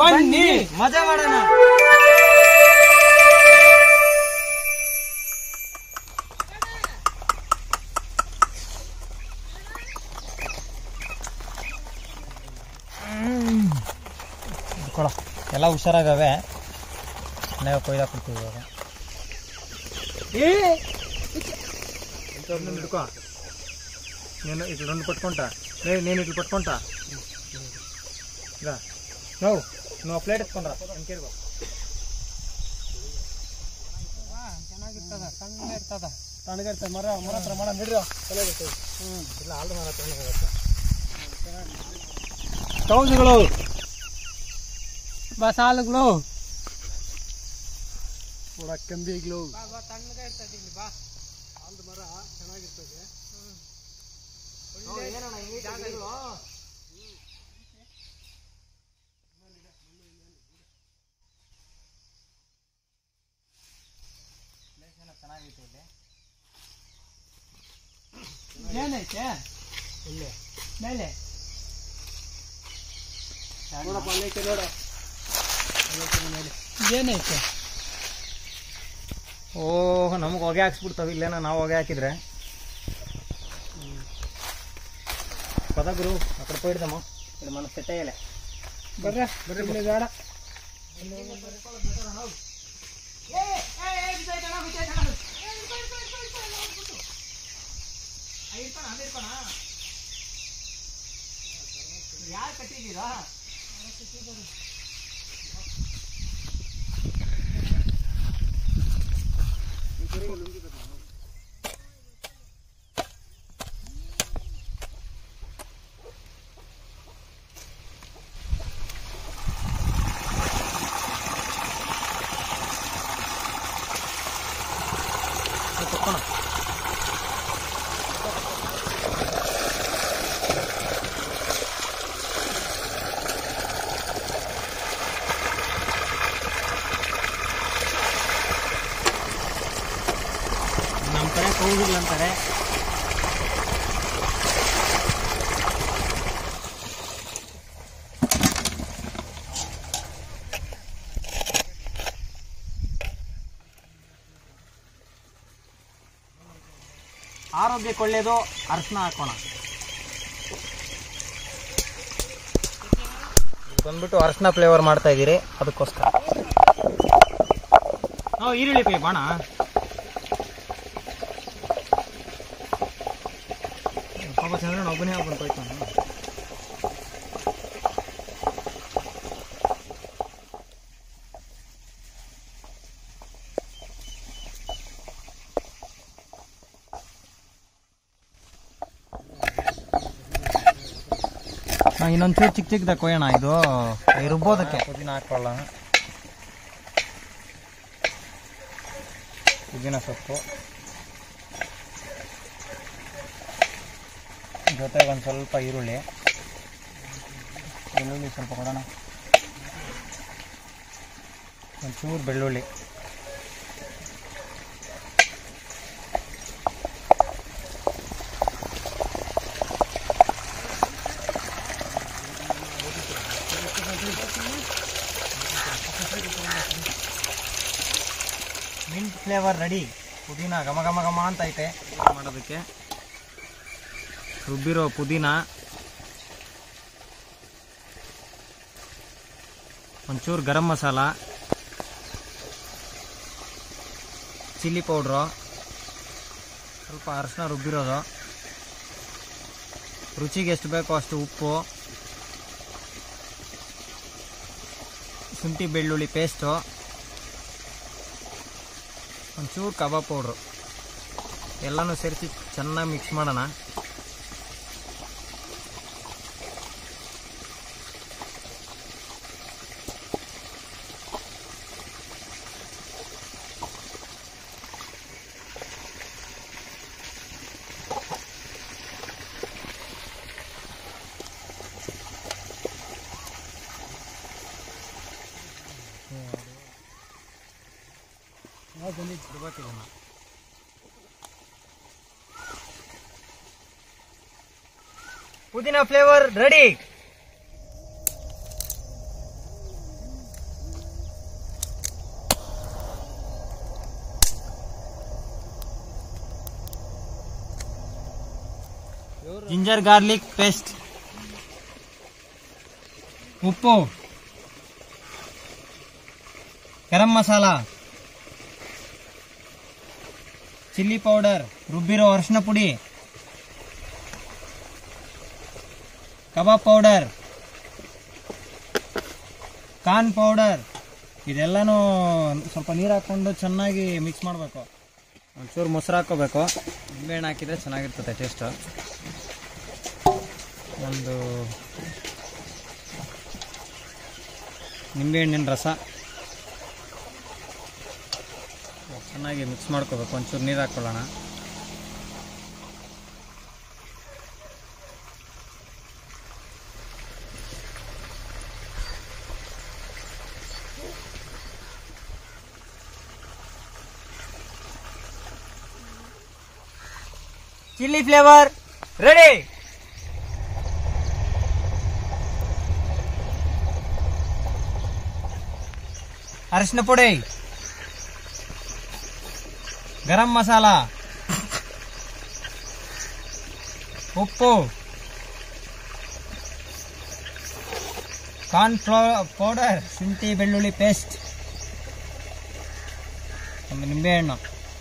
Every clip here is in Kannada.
ಬನ್ನಿ ಮಜಾ ಮಾಡೋಣ ಕೊಡ ಎಲ್ಲ ಹುಷಾರಾಗವೆ ನಾವು ಕೊಯ್ದಾಕ್ ಕೊಡ್ತೀವಿ ಇವಾಗ ಹಿಡ್ಕೊ నేను ఇట్లా రెండు పట్టుకుంటా నేను నేను ఇట్లా పట్టుకుంటా ఇలా నువ్వు నువ్వు ప్లేట్ ఎత్తుకుంటా ఇంకేరుకో ಚೆನ್ನಾಗಿರ್ತದ ಸಣ್ಣ ಇರ್ತದ ತಣ್ಣಗಿರ್ತದೆ ಮರ ಮರ ಹತ್ರ ಮರ ಬಿಡ್ರಿ ಚೆನ್ನಾಗಿರ್ತದೆ ಹ್ಞೂ ಇಲ್ಲ ಆಲ್ದ ಮರ ತಣ್ಣಗಿರುತ್ತೆ ಕೌಜುಗಳು ಬಸಾಲುಗಳು ಕೂಡ ಕಂಬಿಗಳು ಏನೈತೆ ಇಲ್ಲಿ ಮೇಲೆ ನೋಡಪ್ಪ ಅಲ್ಲೈತೆ ನೋಡ ಏನೈತೆ ಓಹ್ ನಮಗೆ ಹೊಗೆ ಹಾಕ್ಸ್ಬಿಡ್ತಾವೆ ಇಲ್ಲೇನ ನಾವು ಹೊಗೆ ಹಾಕಿದ್ರೆ ಪದ ಗುರು ಆ ಕಡೆ పోయిడదాము ఇక్కడ మనం సెట్ అయ్యాలి ಬರ್ರ ಬರ್ರಿ ಬೇಡ ಯಾರು ಕಟ್ಟಿದ್ದೀರಾ ತಕ್ಕೋಣ ನಮ್ಮ ಕಡೆ ಕೌಗಿಲ್ಲ ಅಂತಾರೆ ಆರೋಗ್ಯಕ್ಕೆ ಒಳ್ಳೆಯದು ಅರ್ಶನ ಹಾಕೋಣ ಬಂದ್ಬಿಟ್ಟು ಅರ್ಶನ ಫ್ಲೇವರ್ ಮಾಡ್ತಾ ಇದ್ದೀರಿ ಅದಕ್ಕೋಸ್ಕರ ನಾವು ಈರುಳ್ಳಿ ಪೇ ಬಾಣ ಪಾಪ ಚಂದ್ರನ ಒಬ್ಬನೇ ಬಂದು ಹೋಯ್ತಾನ ಇನ್ನೊಂಚೂರು ಚಿಕ್ಕ ಚಿಕ್ಕದಾಗ ಕೊಯ್ಯೋಣ ಇದು ಈ ರುಬ್ಬೋದಕ್ಕೆ ಪುದೀನ ಹಾಕೊಳ್ಳ ಪುದೀನ ಸೊಪ್ಪು ಜೊತೆಗೆ ಒಂದು ಸ್ವಲ್ಪ ಈರುಳ್ಳಿ ಬೆಳ್ಳುಳ್ಳಿ ಸ್ವಲ್ಪ ಕೊಡೋಣ ಒಂಚೂರು ಬೆಳ್ಳುಳ್ಳಿ ಮಿಂಟ್ ಫ್ಲೇವರ್ ರೆಡಿ ಪುದೀನ ಘಮ ಘಮ ಘಮ ಅಂತ ಐತೆ ಮಾಡೋದಕ್ಕೆ ರುಬ್ಬಿರೋ ಪುದೀನ ಒಂಚೂರು ಗರಂ ಮಸಾಲ ಚಿಲ್ಲಿ ಪೌಡ್ರು ಸ್ವಲ್ಪ ಅರಶಿನ ರುಬ್ಬಿರೋದು ರುಚಿಗೆ ಎಷ್ಟು ಬೇಕೋ ಅಷ್ಟು ಉಪ್ಪು ಶುಂಠಿ ಬೆಳ್ಳುಳ್ಳಿ ಪೇಸ್ಟು ಒಂಚೂರು ಕಬಾಬ್ ಪೌಡ್ರು ಎಲ್ಲನೂ ಸೇರಿಸಿ ಚೆನ್ನಾಗಿ ಮಿಕ್ಸ್ ಮಾಡೋಣ ಬಿಡ್ಬೇಕಿದನ್ನ ಪುದೀನ flavour ready ginger garlic paste ಉಪ್ಪು ಗರಂ ಮಸಾಲ ಚಿಲ್ಲಿ ಪೌಡರ್ ರುಬ್ಬಿರೋ ಅರಿಶಿನ ಪುಡಿ ಕಬಾಬ್ ಪೌಡರ್ ಕಾರ್ನ್ ಪೌಡರ್ ಇದೆಲ್ಲನೂ ಸ್ವಲ್ಪ ನೀರು ಹಾಕ್ಕೊಂಡು ಚೆನ್ನಾಗಿ ಮಿಕ್ಸ್ ಮಾಡಬೇಕು ಒಂಚೂರು ಮೊಸರು ಹಾಕೋಬೇಕು ನಿಂಬೆಹಣ್ಣು ಹಾಕಿದರೆ ಚೆನ್ನಾಗಿರ್ತದೆ ಟೇಸ್ಟು ಒಂದು ನಿಂಬೆಹಣ್ಣಿನ ರಸ ಚೆನ್ನಾಗಿ ಮಿಕ್ಸ್ ಮಾಡ್ಕೋಬೇಕು ಒಂಚೂರು ನೀರು ಹಾಕ್ಕೊಳ್ಳೋಣ ಚಿಲ್ಲಿ ಫ್ಲೇವರ್ ರೆಡಿ ಅರಿಶಿನ ಪುಡಿ ಗರಂ ಮಸಾಲ ಉಪ್ಪು ಕಾರ್ನ್ ಪೌಡರ್ ಶುಂಠಿ ಬೆಳ್ಳುಳ್ಳಿ ಪೇಸ್ಟ್ ಒಂದು ನಿಂಬೆಹಣ್ಣು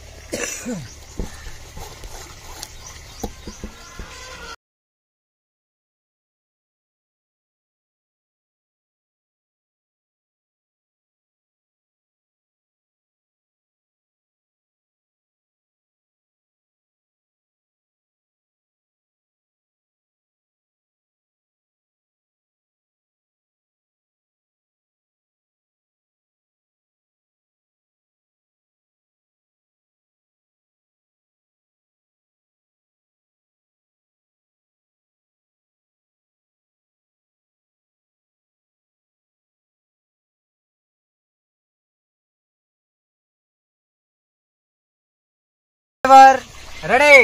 ಫ್ಲೇವರ್ ರೆಡಿ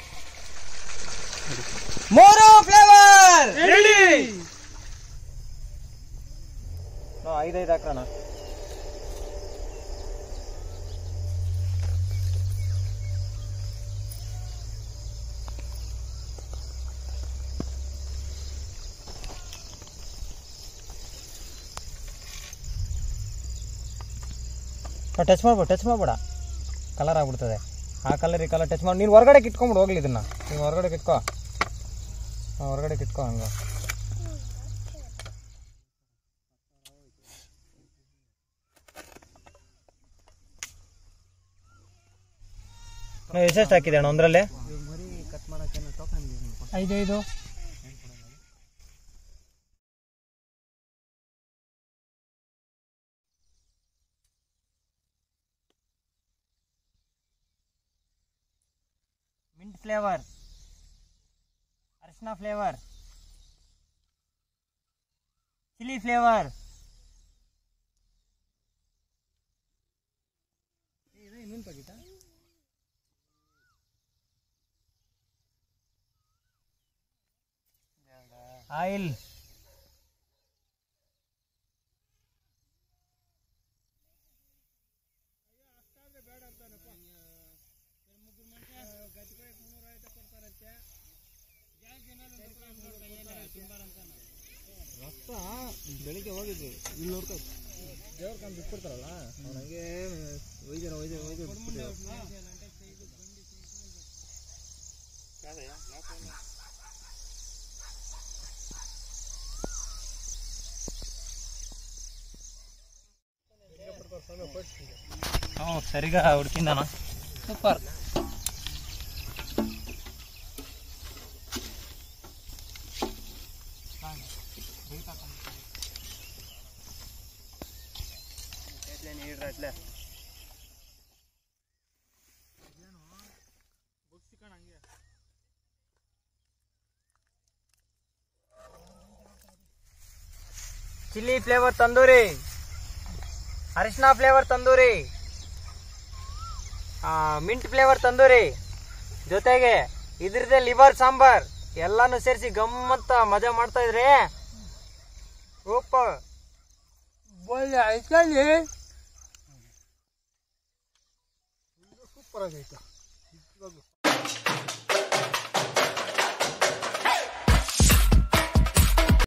ಮೂರು ಫ್ಲೇವರ್ ರೆಡಿ ಐದೈದು ಹಾಕೋಣ ಟಚ್ ಮಾಡ್ಬೇಡ ಟಚ್ ಮಾಡ್ಬೇಡ ಕಲರ್ ಆಗ್ಬಿಡ್ತದೆ ಆ ಕಲರ್ ಈ ಕಲರ್ ಟಚ್ ಮಾಡಿ ನೀನು ಹೊರಗಡೆ ಕಿಟ್ಕೊಂಬಿಡು ಹೋಗ್ಲಿ ಇದನ್ನ ನೀನು ಹೊರಗಡೆ ಕಿಟ್ಕೋ ಹಾ, ಹೊರಗಡೆ ಕಿಟ್ಕೋ ಹಂಗ ಎಷ್ಟೆಷ್ಟು ಹಾಕಿದೆ ಅಣ್ಣ ಒಂದ್ರಲ್ಲೇ ಐದೈದು ಮಿಂಟ್ ಫ್ಲೇವರ್ ಅರಿಶಿನ ಫ್ಲೇವರ್ ಚಿಲ್ಲಿ ಫ್ಲೇವರ್ ಆಯಿಲ್ ಬೆಳಿಗ್ಗೆ ಹೋಗಿದ್ವಿ ಇಲ್ಲಿ ನೋಡ್ಕೊ ದೇವ್ರ ಕಂಡು ಬಿಟ್ಬಿಡ್ತಾರಲ್ಲ ಅವನಿಗೆ ಒಯ್ದಿರ ಒಯ್ದಿರ ಒಯ್ದು ಹ್ಞೂ ಸರಿಗ ಹುಡ್ಕಿಂದಾನ ಸೂಪರ್ ಚಿಲ್ಲಿ ಫ್ಲೇವರ್ ತಂದೂರಿ ಅರಿಶಿನ ಫ್ಲೇವರ್ ತಂದೂರಿ ಆ, ಮಿಂಟ್ ಫ್ಲೇವರ್ ತಂದೂರಿ ಜೊತೆಗೆ ಇದ್ರದ್ದೇ ಲಿವರ್ ಸಾಂಬಾರ್ ಎಲ್ಲಾನು ಸೇರಿಸಿ ಗಮ್ಮತ್ತ ಮಜಾ ಮಾಡ್ತಾ ಇದ್ರಿ ಸೂಪರ್ ಒಳ್ಳೆ ಐತಲ್ಲಿ ಸೂಪರ್ ಆಗೈತೆ